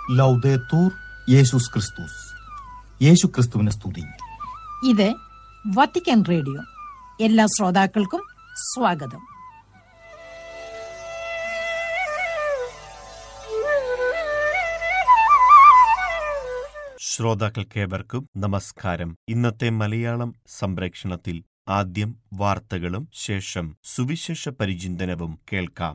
ലൗദേത്തൂർ യേശുസ് ക്രിസ്തുസ് യേശു ക്രിസ്തുവിനെ സ്തുതി ഇത് വത്തിക്കാൻ റേഡിയോ എല്ലാ ശ്രോതാക്കൾക്കും സ്വാഗതം ശ്രോതാക്കൾക്കേവർക്കും നമസ്കാരം ഇന്നത്തെ മലയാളം സംപ്രേക്ഷണത്തിൽ ആദ്യം വാർത്തകളും ശേഷം സുവിശേഷ പരിചിന്തനവും കേൾക്കാം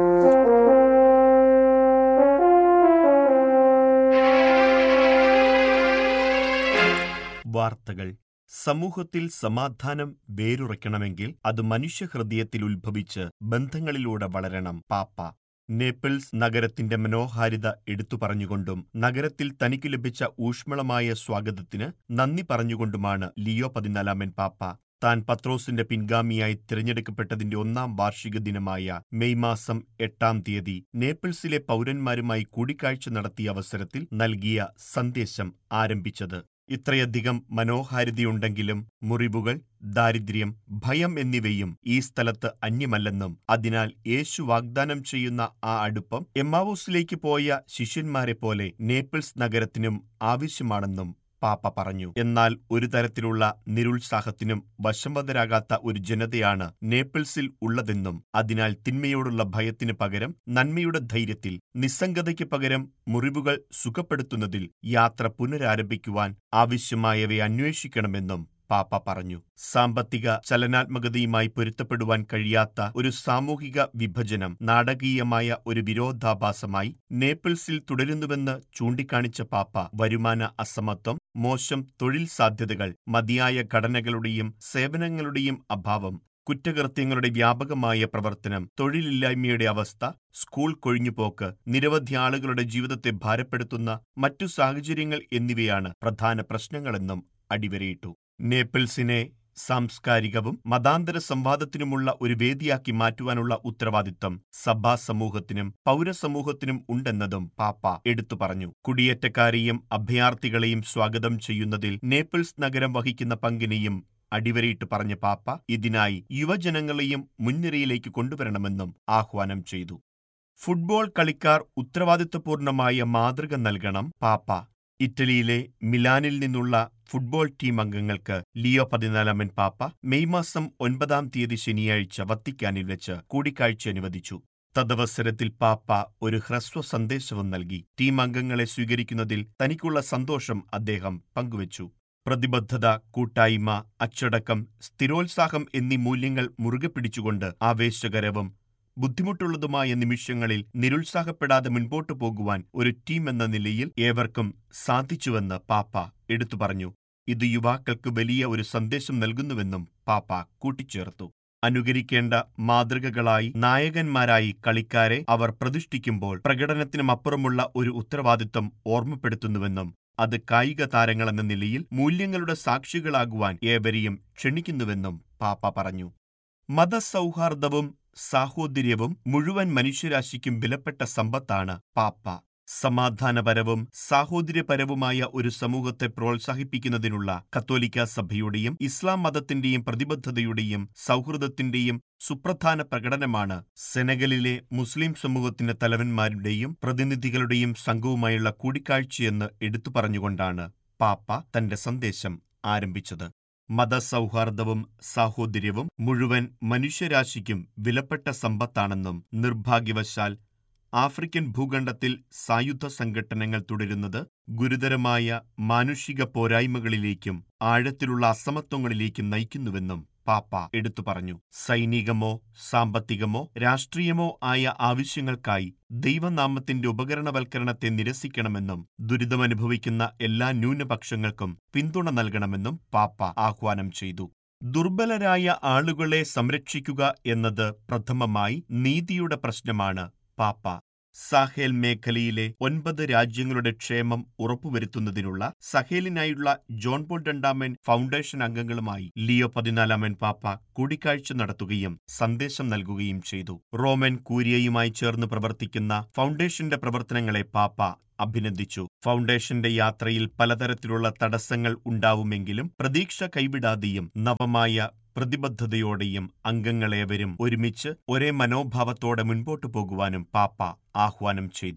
വാർത്തകൾ സമൂഹത്തിൽ സമാധാനം വേരുറയ്ക്കണമെങ്കിൽ അത് മനുഷ്യഹൃദയത്തിൽ ഉത്ഭവിച്ച് ബന്ധങ്ങളിലൂടെ വളരണം പാപ്പ നേപ്പിൾസ് നഗരത്തിന്റെ മനോഹാരിത എടുത്തു പറഞ്ഞുകൊണ്ടും നഗരത്തിൽ തനിക്ക് ലഭിച്ച ഊഷ്മളമായ സ്വാഗതത്തിന് നന്ദി പറഞ്ഞുകൊണ്ടുമാണ് ലിയോ പതിനാലാമൻ പാപ്പ താൻ പത്രോസിന്റെ പിൻഗാമിയായി തിരഞ്ഞെടുക്കപ്പെട്ടതിന്റെ ഒന്നാം വാർഷിക ദിനമായ മെയ് മാസം എട്ടാം തീയതി നേപ്പിൾസിലെ പൗരന്മാരുമായി കൂടിക്കാഴ്ച നടത്തിയ അവസരത്തിൽ നൽകിയ സന്ദേശം ആരംഭിച്ചത് ഇത്രയധികം മനോഹാരിതയുണ്ടെങ്കിലും മുറിവുകൾ ദാരിദ്ര്യം ഭയം എന്നിവയും ഈ സ്ഥലത്ത് അന്യമല്ലെന്നും അതിനാൽ യേശു വാഗ്ദാനം ചെയ്യുന്ന ആ അടുപ്പം എമ്മാവൂസിലേക്ക് പോയ ശിഷ്യന്മാരെ പോലെ നേപ്പിൾസ് നഗരത്തിനും ആവശ്യമാണെന്നും പാപ്പ പറഞ്ഞു എന്നാൽ ഒരു തരത്തിലുള്ള നിരുത്സാഹത്തിനും വശംവദരാകാത്ത ഒരു ജനതയാണ് നേപ്പിൾസിൽ ഉള്ളതെന്നും അതിനാൽ തിന്മയോടുള്ള ഭയത്തിന് പകരം നന്മയുടെ ധൈര്യത്തിൽ നിസ്സംഗതയ്ക്ക് പകരം മുറിവുകൾ സുഖപ്പെടുത്തുന്നതിൽ യാത്ര പുനരാരംഭിക്കുവാൻ ആവശ്യമായവയെ അന്വേഷിക്കണമെന്നും പാപ്പ പറഞ്ഞു സാമ്പത്തിക ചലനാത്മകതയുമായി പൊരുത്തപ്പെടുവാൻ കഴിയാത്ത ഒരു സാമൂഹിക വിഭജനം നാടകീയമായ ഒരു വിരോധാഭാസമായി നേപ്പിൾസിൽ തുടരുന്നുവെന്ന് ചൂണ്ടിക്കാണിച്ച പാപ്പ വരുമാന അസമത്വം മോശം തൊഴിൽ സാധ്യതകൾ മതിയായ ഘടനകളുടെയും സേവനങ്ങളുടെയും അഭാവം കുറ്റകൃത്യങ്ങളുടെ വ്യാപകമായ പ്രവർത്തനം തൊഴിലില്ലായ്മയുടെ അവസ്ഥ സ്കൂൾ കൊഴിഞ്ഞുപോക്ക് നിരവധി ആളുകളുടെ ജീവിതത്തെ ഭാരപ്പെടുത്തുന്ന മറ്റു സാഹചര്യങ്ങൾ എന്നിവയാണ് പ്രധാന പ്രശ്നങ്ങളെന്നും അടിവരയിട്ടു നേപ്പിൾസിനെ സാംസ്കാരികവും മതാന്തര സംവാദത്തിനുമുള്ള ഒരു വേദിയാക്കി മാറ്റുവാനുള്ള ഉത്തരവാദിത്തം സഭാ സമൂഹത്തിനും പൗരസമൂഹത്തിനും ഉണ്ടെന്നതും പാപ്പ എടുത്തു പറഞ്ഞു കുടിയേറ്റക്കാരെയും അഭയാർത്ഥികളെയും സ്വാഗതം ചെയ്യുന്നതിൽ നേപ്പിൾസ് നഗരം വഹിക്കുന്ന പങ്കിനെയും അടിവരയിട്ട് പറഞ്ഞ പാപ്പ ഇതിനായി യുവജനങ്ങളെയും മുൻനിരയിലേക്ക് കൊണ്ടുവരണമെന്നും ആഹ്വാനം ചെയ്തു ഫുട്ബോൾ കളിക്കാർ ഉത്തരവാദിത്വപൂർണമായ മാതൃക നൽകണം പാപ്പ ഇറ്റലിയിലെ മിലാനിൽ നിന്നുള്ള ഫുട്ബോൾ ടീം അംഗങ്ങൾക്ക് ലിയോ പതിനാലാമൻ പാപ്പ മെയ് മാസം ഒൻപതാം തീയതി ശനിയാഴ്ച വത്തിക്കാനിൽ വെച്ച് കൂടിക്കാഴ്ച അനുവദിച്ചു തദവസരത്തിൽ പാപ്പ ഒരു ഹ്രസ്വ സന്ദേശവും നൽകി ടീം അംഗങ്ങളെ സ്വീകരിക്കുന്നതിൽ തനിക്കുള്ള സന്തോഷം അദ്ദേഹം പങ്കുവച്ചു പ്രതിബദ്ധത കൂട്ടായ്മ അച്ചടക്കം സ്ഥിരോത്സാഹം എന്നീ മൂല്യങ്ങൾ മുറുകെ പിടിച്ചുകൊണ്ട് ആവേശകരവും ബുദ്ധിമുട്ടുള്ളതുമായ നിമിഷങ്ങളിൽ നിരുത്സാഹപ്പെടാതെ മുൻപോട്ടു പോകുവാൻ ഒരു ടീം എന്ന നിലയിൽ ഏവർക്കും സാധിച്ചുവെന്ന് പാപ്പ എടുത്തു പറഞ്ഞു ഇത് യുവാക്കൾക്ക് വലിയ ഒരു സന്ദേശം നൽകുന്നുവെന്നും പാപ്പ കൂട്ടിച്ചേർത്തു അനുകരിക്കേണ്ട മാതൃകകളായി നായകന്മാരായി കളിക്കാരെ അവർ പ്രതിഷ്ഠിക്കുമ്പോൾ പ്രകടനത്തിനുമപ്പുറമുള്ള ഒരു ഉത്തരവാദിത്വം ഓർമ്മപ്പെടുത്തുന്നുവെന്നും അത് കായിക താരങ്ങളെന്ന നിലയിൽ മൂല്യങ്ങളുടെ സാക്ഷികളാകുവാൻ ഏവരെയും ക്ഷണിക്കുന്നുവെന്നും പാപ്പ പറഞ്ഞു മതസൗഹാർദ്ദവും സാഹോദര്യവും മുഴുവൻ മനുഷ്യരാശിക്കും വിലപ്പെട്ട സമ്പത്താണ് പാപ്പ സമാധാനപരവും സാഹോദര്യപരവുമായ ഒരു സമൂഹത്തെ പ്രോത്സാഹിപ്പിക്കുന്നതിനുള്ള കത്തോലിക്ക സഭയുടെയും ഇസ്ലാം മതത്തിന്റെയും പ്രതിബദ്ധതയുടെയും സൗഹൃദത്തിന്റെയും സുപ്രധാന പ്രകടനമാണ് സെനഗലിലെ മുസ്ലിം സമൂഹത്തിന്റെ തലവന്മാരുടെയും പ്രതിനിധികളുടെയും സംഘവുമായുള്ള കൂടിക്കാഴ്ചയെന്ന് എടുത്തു പറഞ്ഞുകൊണ്ടാണ് പാപ്പ തന്റെ സന്ദേശം ആരംഭിച്ചത് മതസൗഹാർദ്ദവും സാഹോദര്യവും മുഴുവൻ മനുഷ്യരാശിക്കും വിലപ്പെട്ട സമ്പത്താണെന്നും നിർഭാഗ്യവശാൽ ആഫ്രിക്കൻ ഭൂഖണ്ഡത്തിൽ സായുധ സംഘടനകൾ തുടരുന്നത് ഗുരുതരമായ മാനുഷിക പോരായ്മകളിലേക്കും ആഴത്തിലുള്ള അസമത്വങ്ങളിലേക്കും നയിക്കുന്നുവെന്നും പാപ്പ എടുത്തു പറഞ്ഞു സൈനികമോ സാമ്പത്തികമോ രാഷ്ട്രീയമോ ആയ ആവശ്യങ്ങൾക്കായി ദൈവനാമത്തിന്റെ ഉപകരണവൽക്കരണത്തെ നിരസിക്കണമെന്നും ദുരിതമനുഭവിക്കുന്ന എല്ലാ ന്യൂനപക്ഷങ്ങൾക്കും പിന്തുണ നൽകണമെന്നും പാപ്പ ആഹ്വാനം ചെയ്തു ദുർബലരായ ആളുകളെ സംരക്ഷിക്കുക എന്നത് പ്രഥമമായി നീതിയുടെ പ്രശ്നമാണ് പാപ്പ സാഹേൽ മേഖലയിലെ ഒൻപത് രാജ്യങ്ങളുടെ ക്ഷേമം ഉറപ്പുവരുത്തുന്നതിനുള്ള സഹേലിനായുള്ള ജോൺ പോൾ രണ്ടാമൻ ഫൗണ്ടേഷൻ അംഗങ്ങളുമായി ലിയോ പതിനാലാമൻ പാപ്പ കൂടിക്കാഴ്ച നടത്തുകയും സന്ദേശം നൽകുകയും ചെയ്തു റോമൻ കൂരിയയുമായി ചേർന്ന് പ്രവർത്തിക്കുന്ന ഫൗണ്ടേഷന്റെ പ്രവർത്തനങ്ങളെ പാപ്പ അഭിനന്ദിച്ചു ഫൗണ്ടേഷന്റെ യാത്രയിൽ പലതരത്തിലുള്ള തടസ്സങ്ങൾ ഉണ്ടാവുമെങ്കിലും പ്രതീക്ഷ കൈവിടാതെയും നവമായ പ്രതിബദ്ധതയോടെയും അംഗങ്ങളേവരും ഒരുമിച്ച് ഒരേ മനോഭാവത്തോടെ മുൻപോട്ടു പോകുവാനും പാപ്പ ആഹ്വാനം ചെയ്തു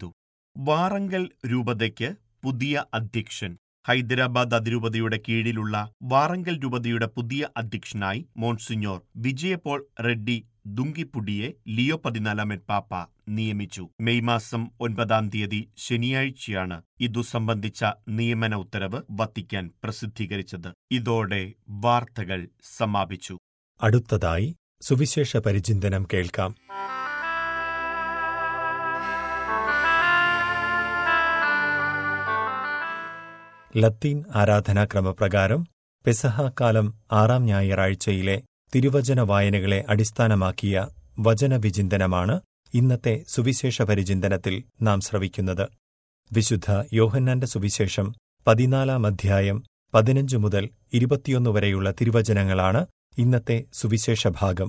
വാറങ്കൽ രൂപതയ്ക്ക് പുതിയ അധ്യക്ഷൻ ഹൈദരാബാദ് അതിരൂപതയുടെ കീഴിലുള്ള വാറങ്കൽ രൂപതയുടെ പുതിയ അധ്യക്ഷനായി മോൺസിഞ്ഞോർ വിജയപോൾ റെഡ്ഡി ദുങ്കിപ്പുടിയെ ലിയോ പതിനാലാമൻ പാപ്പ നിയമിച്ചു മെയ് മാസം ഒൻപതാം തീയതി ശനിയാഴ്ചയാണ് ഇതു സംബന്ധിച്ച നിയമന ഉത്തരവ് വത്തിക്കാൻ പ്രസിദ്ധീകരിച്ചത് ഇതോടെ വാർത്തകൾ സമാപിച്ചു അടുത്തതായി സുവിശേഷ പരിചിന്തനം കേൾക്കാം ലത്തീൻ ആരാധനാക്രമപ്രകാരം പെസഹ കാലം ആറാം ഞായറാഴ്ചയിലെ തിരുവചന വായനകളെ അടിസ്ഥാനമാക്കിയ വചനവിചിന്തനമാണ് ഇന്നത്തെ സുവിശേഷ പരിചിന്തനത്തിൽ നാം ശ്രവിക്കുന്നത് വിശുദ്ധ യോഹന്നാന്റെ സുവിശേഷം പതിനാലാം അധ്യായം പതിനഞ്ച് മുതൽ ഇരുപത്തിയൊന്ന് വരെയുള്ള തിരുവചനങ്ങളാണ് ഇന്നത്തെ സുവിശേഷ ഭാഗം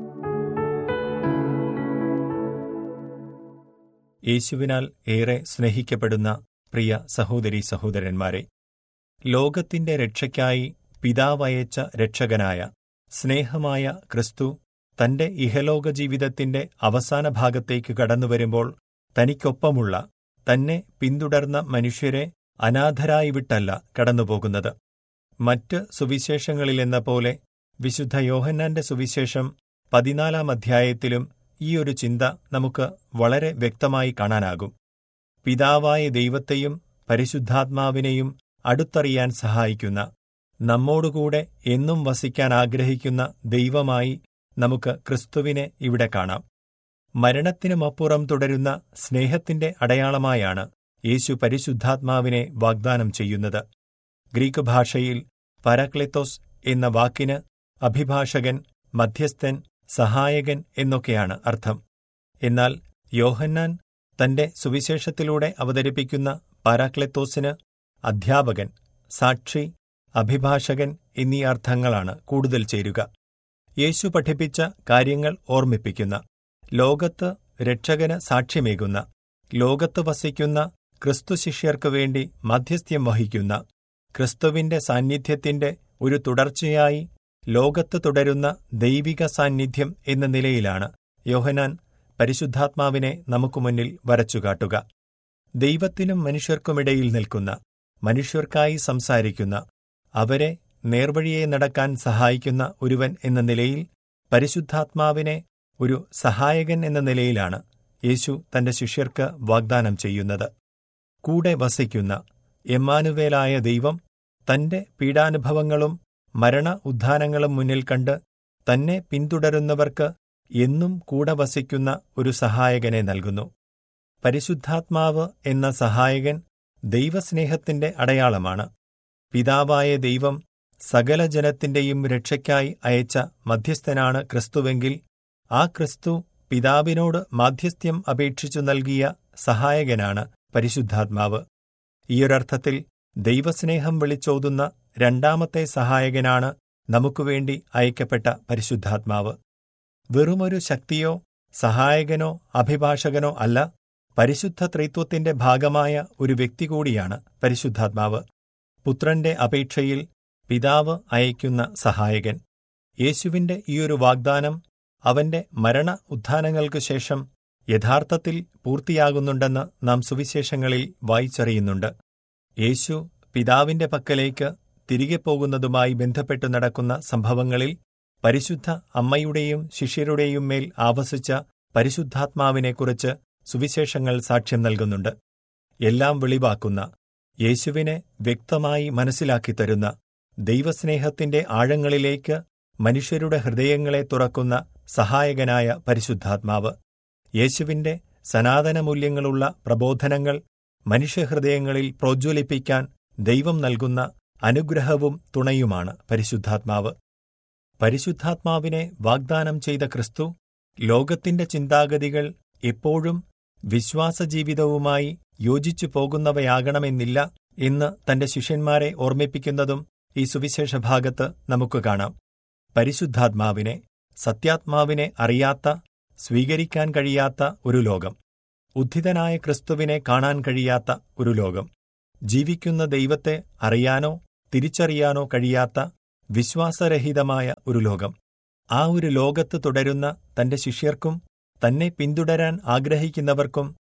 യേശുവിനാൽ ഏറെ സ്നേഹിക്കപ്പെടുന്ന പ്രിയ സഹോദരീ സഹോദരന്മാരെ ലോകത്തിന്റെ രക്ഷയ്ക്കായി പിതാവയച്ച രക്ഷകനായ സ്നേഹമായ ക്രിസ്തു തന്റെ ഇഹലോക ജീവിതത്തിന്റെ അവസാന ഭാഗത്തേക്ക് കടന്നുവരുമ്പോൾ തനിക്കൊപ്പമുള്ള തന്നെ പിന്തുടർന്ന മനുഷ്യരെ അനാഥരായി വിട്ടല്ല കടന്നുപോകുന്നത് മറ്റ് സുവിശേഷങ്ങളിലെന്ന പോലെ വിശുദ്ധ യോഹന്നാന്റെ സുവിശേഷം പതിനാലാം അധ്യായത്തിലും ഈ ഒരു ചിന്ത നമുക്ക് വളരെ വ്യക്തമായി കാണാനാകും പിതാവായ ദൈവത്തെയും പരിശുദ്ധാത്മാവിനെയും അടുത്തറിയാൻ സഹായിക്കുന്ന നമ്മോടുകൂടെ എന്നും വസിക്കാൻ ആഗ്രഹിക്കുന്ന ദൈവമായി നമുക്ക് ക്രിസ്തുവിനെ ഇവിടെ കാണാം മരണത്തിനുമപ്പുറം തുടരുന്ന സ്നേഹത്തിന്റെ അടയാളമായാണ് യേശു പരിശുദ്ധാത്മാവിനെ വാഗ്ദാനം ചെയ്യുന്നത് ഗ്രീക്ക് ഭാഷയിൽ പരാക്ലെത്തോസ് എന്ന വാക്കിന് അഭിഭാഷകൻ മധ്യസ്ഥൻ സഹായകൻ എന്നൊക്കെയാണ് അർത്ഥം എന്നാൽ യോഹന്നാൻ തന്റെ സുവിശേഷത്തിലൂടെ അവതരിപ്പിക്കുന്ന പാരാക്ലെത്തോസിന് അധ്യാപകൻ സാക്ഷി അഭിഭാഷകൻ എന്നീ അർത്ഥങ്ങളാണ് കൂടുതൽ ചേരുക യേശു പഠിപ്പിച്ച കാര്യങ്ങൾ ഓർമ്മിപ്പിക്കുന്ന ലോകത്ത് രക്ഷകന് സാക്ഷ്യമേകുന്ന ലോകത്ത് വസിക്കുന്ന ക്രിസ്തു ശിഷ്യർക്കു വേണ്ടി മധ്യസ്ഥ്യം വഹിക്കുന്ന ക്രിസ്തുവിന്റെ സാന്നിധ്യത്തിന്റെ ഒരു തുടർച്ചയായി ലോകത്ത് തുടരുന്ന ദൈവിക സാന്നിധ്യം എന്ന നിലയിലാണ് യോഹനാൻ പരിശുദ്ധാത്മാവിനെ നമുക്ക് മുന്നിൽ വരച്ചുകാട്ടുക ദൈവത്തിനും മനുഷ്യർക്കുമിടയിൽ നിൽക്കുന്ന മനുഷ്യർക്കായി സംസാരിക്കുന്ന അവരെ നേർവഴിയെ നടക്കാൻ സഹായിക്കുന്ന ഒരുവൻ എന്ന നിലയിൽ പരിശുദ്ധാത്മാവിനെ ഒരു സഹായകൻ എന്ന നിലയിലാണ് യേശു തന്റെ ശിഷ്യർക്ക് വാഗ്ദാനം ചെയ്യുന്നത് കൂടെ വസിക്കുന്ന എമ്മാനുവേലായ ദൈവം തന്റെ പീഡാനുഭവങ്ങളും മരണ ഉദ്ധാനങ്ങളും മുന്നിൽ കണ്ട് തന്നെ പിന്തുടരുന്നവർക്ക് എന്നും കൂടെ വസിക്കുന്ന ഒരു സഹായകനെ നൽകുന്നു പരിശുദ്ധാത്മാവ് എന്ന സഹായകൻ ദൈവസ്നേഹത്തിന്റെ അടയാളമാണ് പിതാവായ ദൈവം സകല ജനത്തിന്റെയും രക്ഷയ്ക്കായി അയച്ച മധ്യസ്ഥനാണ് ക്രിസ്തുവെങ്കിൽ ആ ക്രിസ്തു പിതാവിനോട് മാധ്യസ്ഥ്യം അപേക്ഷിച്ചു നൽകിയ സഹായകനാണ് പരിശുദ്ധാത്മാവ് ഈയൊരർത്ഥത്തിൽ ദൈവസ്നേഹം വിളിച്ചോതുന്ന രണ്ടാമത്തെ സഹായകനാണ് നമുക്കുവേണ്ടി അയക്കപ്പെട്ട പരിശുദ്ധാത്മാവ് വെറുമൊരു ശക്തിയോ സഹായകനോ അഭിഭാഷകനോ അല്ല പരിശുദ്ധ ത്രിത്വത്തിന്റെ ഭാഗമായ ഒരു വ്യക്തി കൂടിയാണ് പരിശുദ്ധാത്മാവ് പുത്രന്റെ അപേക്ഷയിൽ പിതാവ് അയക്കുന്ന സഹായകൻ യേശുവിന്റെ ഈയൊരു വാഗ്ദാനം അവന്റെ മരണ ഉത്ഥാനങ്ങൾക്കു ശേഷം യഥാർത്ഥത്തിൽ പൂർത്തിയാകുന്നുണ്ടെന്ന് നാം സുവിശേഷങ്ങളിൽ വായിച്ചറിയുന്നുണ്ട് യേശു പിതാവിന്റെ പക്കലേക്ക് തിരികെ പോകുന്നതുമായി ബന്ധപ്പെട്ടു നടക്കുന്ന സംഭവങ്ങളിൽ പരിശുദ്ധ അമ്മയുടെയും ശിഷ്യരുടെയും മേൽ ആവസിച്ച പരിശുദ്ധാത്മാവിനെക്കുറിച്ച് സുവിശേഷങ്ങൾ സാക്ഷ്യം നൽകുന്നുണ്ട് എല്ലാം വെളിവാക്കുന്ന യേശുവിനെ വ്യക്തമായി മനസ്സിലാക്കിത്തരുന്ന ദൈവസ്നേഹത്തിന്റെ ആഴങ്ങളിലേക്ക് മനുഷ്യരുടെ ഹൃദയങ്ങളെ തുറക്കുന്ന സഹായകനായ പരിശുദ്ധാത്മാവ് യേശുവിന്റെ സനാതനമൂല്യങ്ങളുള്ള പ്രബോധനങ്ങൾ മനുഷ്യഹൃദയങ്ങളിൽ പ്രോജ്വലിപ്പിക്കാൻ ദൈവം നൽകുന്ന അനുഗ്രഹവും തുണയുമാണ് പരിശുദ്ധാത്മാവ് പരിശുദ്ധാത്മാവിനെ വാഗ്ദാനം ചെയ്ത ക്രിസ്തു ലോകത്തിന്റെ ചിന്താഗതികൾ എപ്പോഴും വിശ്വാസജീവിതവുമായി യോജിച്ചു പോകുന്നവയാകണമെന്നില്ല എന്ന് തന്റെ ശിഷ്യന്മാരെ ഓർമ്മിപ്പിക്കുന്നതും ഈ സുവിശേഷ ഭാഗത്ത് നമുക്ക് കാണാം പരിശുദ്ധാത്മാവിനെ സത്യാത്മാവിനെ അറിയാത്ത സ്വീകരിക്കാൻ കഴിയാത്ത ഒരു ലോകം ഉദ്ധിതനായ ക്രിസ്തുവിനെ കാണാൻ കഴിയാത്ത ഒരു ലോകം ജീവിക്കുന്ന ദൈവത്തെ അറിയാനോ തിരിച്ചറിയാനോ കഴിയാത്ത വിശ്വാസരഹിതമായ ഒരു ലോകം ആ ഒരു ലോകത്ത് തുടരുന്ന തന്റെ ശിഷ്യർക്കും തന്നെ പിന്തുടരാൻ ആഗ്രഹിക്കുന്നവർക്കും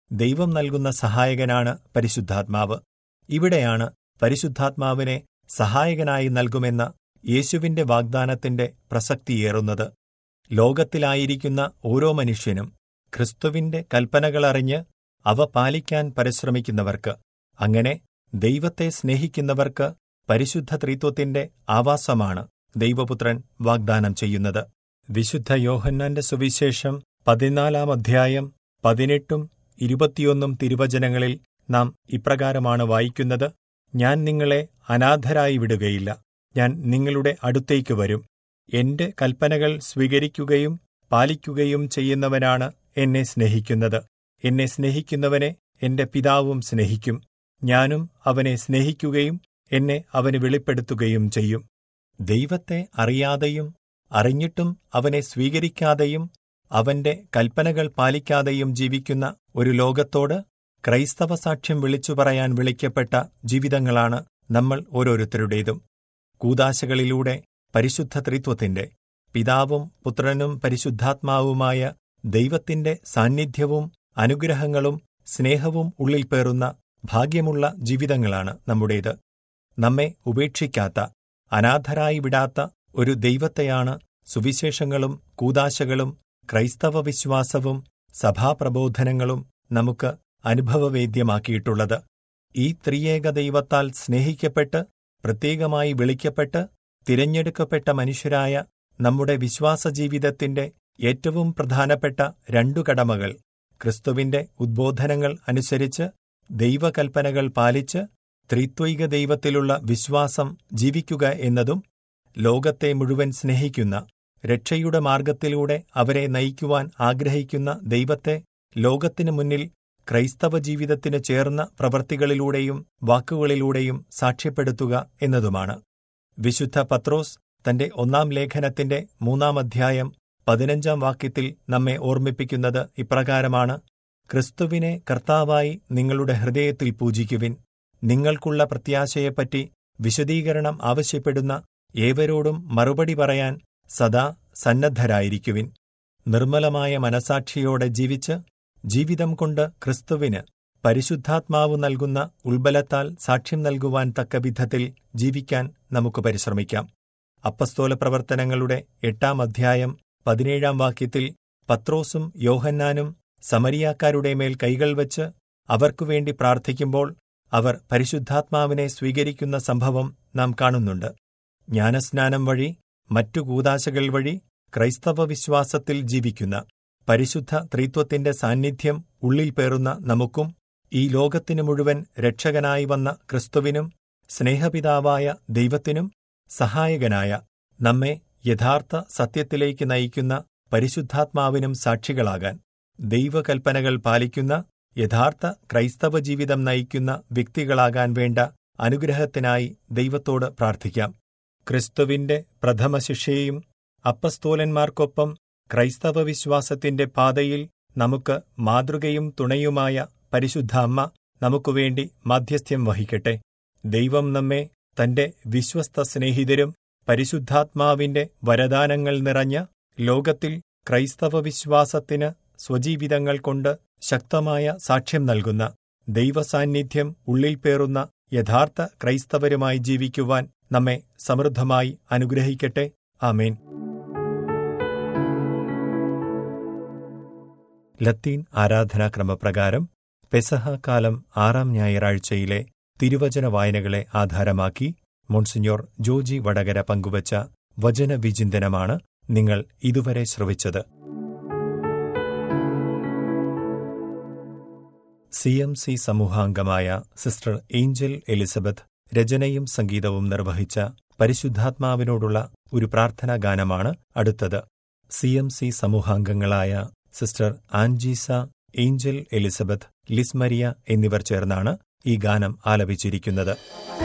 ദൈവം നൽകുന്ന സഹായകനാണ് പരിശുദ്ധാത്മാവ് ഇവിടെയാണ് പരിശുദ്ധാത്മാവിനെ സഹായകനായി നൽകുമെന്ന യേശുവിന്റെ വാഗ്ദാനത്തിന്റെ പ്രസക്തിയേറുന്നത് ലോകത്തിലായിരിക്കുന്ന ഓരോ മനുഷ്യനും ക്രിസ്തുവിന്റെ കൽപ്പനകളറിഞ്ഞ് അവ പാലിക്കാൻ പരിശ്രമിക്കുന്നവർക്ക് അങ്ങനെ ദൈവത്തെ സ്നേഹിക്കുന്നവർക്ക് പരിശുദ്ധ ത്രിത്വത്തിന്റെ ആവാസമാണ് ദൈവപുത്രൻ വാഗ്ദാനം ചെയ്യുന്നത് വിശുദ്ധ യോഹന്നാന്റെ സുവിശേഷം പതിനാലാം അധ്യായം പതിനെട്ടും ഇരുപത്തിയൊന്നും തിരുവചനങ്ങളിൽ നാം ഇപ്രകാരമാണ് വായിക്കുന്നത് ഞാൻ നിങ്ങളെ അനാഥരായി വിടുകയില്ല ഞാൻ നിങ്ങളുടെ അടുത്തേക്ക് വരും എന്റെ കൽപ്പനകൾ സ്വീകരിക്കുകയും പാലിക്കുകയും ചെയ്യുന്നവനാണ് എന്നെ സ്നേഹിക്കുന്നത് എന്നെ സ്നേഹിക്കുന്നവനെ എന്റെ പിതാവും സ്നേഹിക്കും ഞാനും അവനെ സ്നേഹിക്കുകയും എന്നെ അവന് വെളിപ്പെടുത്തുകയും ചെയ്യും ദൈവത്തെ അറിയാതെയും അറിഞ്ഞിട്ടും അവനെ സ്വീകരിക്കാതെയും അവന്റെ കൽപ്പനകൾ പാലിക്കാതെയും ജീവിക്കുന്ന ഒരു ലോകത്തോട് ക്രൈസ്തവ സാക്ഷ്യം വിളിച്ചു പറയാൻ വിളിക്കപ്പെട്ട ജീവിതങ്ങളാണ് നമ്മൾ ഓരോരുത്തരുടേതും കൂതാശകളിലൂടെ പരിശുദ്ധ ത്രിത്വത്തിന്റെ പിതാവും പുത്രനും പരിശുദ്ധാത്മാവുമായ ദൈവത്തിന്റെ സാന്നിധ്യവും അനുഗ്രഹങ്ങളും സ്നേഹവും ഉള്ളിൽ പേറുന്ന ഭാഗ്യമുള്ള ജീവിതങ്ങളാണ് നമ്മുടേത് നമ്മെ ഉപേക്ഷിക്കാത്ത അനാഥരായി വിടാത്ത ഒരു ദൈവത്തെയാണ് സുവിശേഷങ്ങളും കൂതാശകളും ക്രൈസ്തവ വിശ്വാസവും സഭാപ്രബോധനങ്ങളും നമുക്ക് അനുഭവവേദ്യമാക്കിയിട്ടുള്ളത് ഈ ത്രിയേക ദൈവത്താൽ സ്നേഹിക്കപ്പെട്ട് പ്രത്യേകമായി വിളിക്കപ്പെട്ട് തിരഞ്ഞെടുക്കപ്പെട്ട മനുഷ്യരായ നമ്മുടെ വിശ്വാസജീവിതത്തിന്റെ ഏറ്റവും പ്രധാനപ്പെട്ട രണ്ടു കടമകൾ ക്രിസ്തുവിന്റെ ഉദ്ബോധനങ്ങൾ അനുസരിച്ച് ദൈവകൽപ്പനകൾ പാലിച്ച് ത്രിത്വൈക ദൈവത്തിലുള്ള വിശ്വാസം ജീവിക്കുക എന്നതും ലോകത്തെ മുഴുവൻ സ്നേഹിക്കുന്ന രക്ഷയുടെ മാർഗത്തിലൂടെ അവരെ നയിക്കുവാൻ ആഗ്രഹിക്കുന്ന ദൈവത്തെ ലോകത്തിനു മുന്നിൽ ക്രൈസ്തവ ജീവിതത്തിന് ചേർന്ന പ്രവൃത്തികളിലൂടെയും വാക്കുകളിലൂടെയും സാക്ഷ്യപ്പെടുത്തുക എന്നതുമാണ് വിശുദ്ധ പത്രോസ് തന്റെ ഒന്നാം ലേഖനത്തിന്റെ മൂന്നാം അധ്യായം പതിനഞ്ചാം വാക്യത്തിൽ നമ്മെ ഓർമ്മിപ്പിക്കുന്നത് ഇപ്രകാരമാണ് ക്രിസ്തുവിനെ കർത്താവായി നിങ്ങളുടെ ഹൃദയത്തിൽ പൂജിക്കുവിൻ നിങ്ങൾക്കുള്ള പ്രത്യാശയെപ്പറ്റി വിശദീകരണം ആവശ്യപ്പെടുന്ന ഏവരോടും മറുപടി പറയാൻ സദാ സന്നദ്ധരായിരിക്കുവിൻ നിർമ്മലമായ മനസാക്ഷിയോടെ ജീവിച്ച് ജീവിതം കൊണ്ട് ക്രിസ്തുവിന് പരിശുദ്ധാത്മാവ് നൽകുന്ന ഉൾബലത്താൽ സാക്ഷ്യം നൽകുവാൻ തക്ക വിധത്തിൽ ജീവിക്കാൻ നമുക്ക് പരിശ്രമിക്കാം അപ്പസ്തോല പ്രവർത്തനങ്ങളുടെ എട്ടാം അധ്യായം പതിനേഴാം വാക്യത്തിൽ പത്രോസും യോഹന്നാനും സമരിയാക്കാരുടെ മേൽ കൈകൾ വച്ച് അവർക്കുവേണ്ടി പ്രാർത്ഥിക്കുമ്പോൾ അവർ പരിശുദ്ധാത്മാവിനെ സ്വീകരിക്കുന്ന സംഭവം നാം കാണുന്നുണ്ട് ജ്ഞാനസ്നാനം വഴി മറ്റു കൂതാശകൾ വഴി ക്രൈസ്തവ വിശ്വാസത്തിൽ ജീവിക്കുന്ന പരിശുദ്ധ ത്രിത്വത്തിന്റെ സാന്നിധ്യം ഉള്ളിൽ പേറുന്ന നമുക്കും ഈ ലോകത്തിനു മുഴുവൻ രക്ഷകനായി വന്ന ക്രിസ്തുവിനും സ്നേഹപിതാവായ ദൈവത്തിനും സഹായകനായ നമ്മെ യഥാർത്ഥ സത്യത്തിലേക്ക് നയിക്കുന്ന പരിശുദ്ധാത്മാവിനും സാക്ഷികളാകാൻ ദൈവകൽപ്പനകൾ പാലിക്കുന്ന യഥാർത്ഥ ക്രൈസ്തവ ജീവിതം നയിക്കുന്ന വ്യക്തികളാകാൻ വേണ്ട അനുഗ്രഹത്തിനായി ദൈവത്തോട് പ്രാർത്ഥിക്കാം ക്രിസ്തുവിന്റെ പ്രഥമ ശിഷ്യയും അപ്പസ്തോലന്മാർക്കൊപ്പം ക്രൈസ്തവ വിശ്വാസത്തിന്റെ പാതയിൽ നമുക്ക് മാതൃകയും തുണയുമായ പരിശുദ്ധ അമ്മ നമുക്കുവേണ്ടി മാധ്യസ്ഥ്യം വഹിക്കട്ടെ ദൈവം നമ്മെ തന്റെ വിശ്വസ്ത സ്നേഹിതരും പരിശുദ്ധാത്മാവിന്റെ വരദാനങ്ങൾ നിറഞ്ഞ ലോകത്തിൽ ക്രൈസ്തവ വിശ്വാസത്തിന് സ്വജീവിതങ്ങൾ കൊണ്ട് ശക്തമായ സാക്ഷ്യം നൽകുന്ന ദൈവസാന്നിധ്്യം ഉള്ളിൽ പേറുന്ന യഥാർത്ഥ ക്രൈസ്തവരുമായി ജീവിക്കുവാൻ നമ്മെ സമൃദ്ധമായി അനുഗ്രഹിക്കട്ടെ ആമേൻ ലത്തീൻ ആരാധനാക്രമപ്രകാരം പെസഹ കാലം ആറാം ഞായറാഴ്ചയിലെ തിരുവചന വായനകളെ ആധാരമാക്കി മോൺസിഞ്ഞോർ ജോജി വടകര പങ്കുവച്ച വചനവിചിന്തനമാണ് നിങ്ങൾ ഇതുവരെ ശ്രവിച്ചത് സി എം സി സമൂഹാംഗമായ സിസ്റ്റർ ഏഞ്ചൽ എലിസബത്ത് രചനയും സംഗീതവും നിർവഹിച്ച പരിശുദ്ധാത്മാവിനോടുള്ള ഒരു പ്രാർത്ഥനാ ഗാനമാണ് അടുത്തത് സി എം സി സമൂഹാംഗങ്ങളായ sister Anjeesa Angel Elizabeth Lismaria എന്നിവർ ചേർന്നാണ് ഈ ഗാനം ആലപിച്ചിരിക്കുന്നത്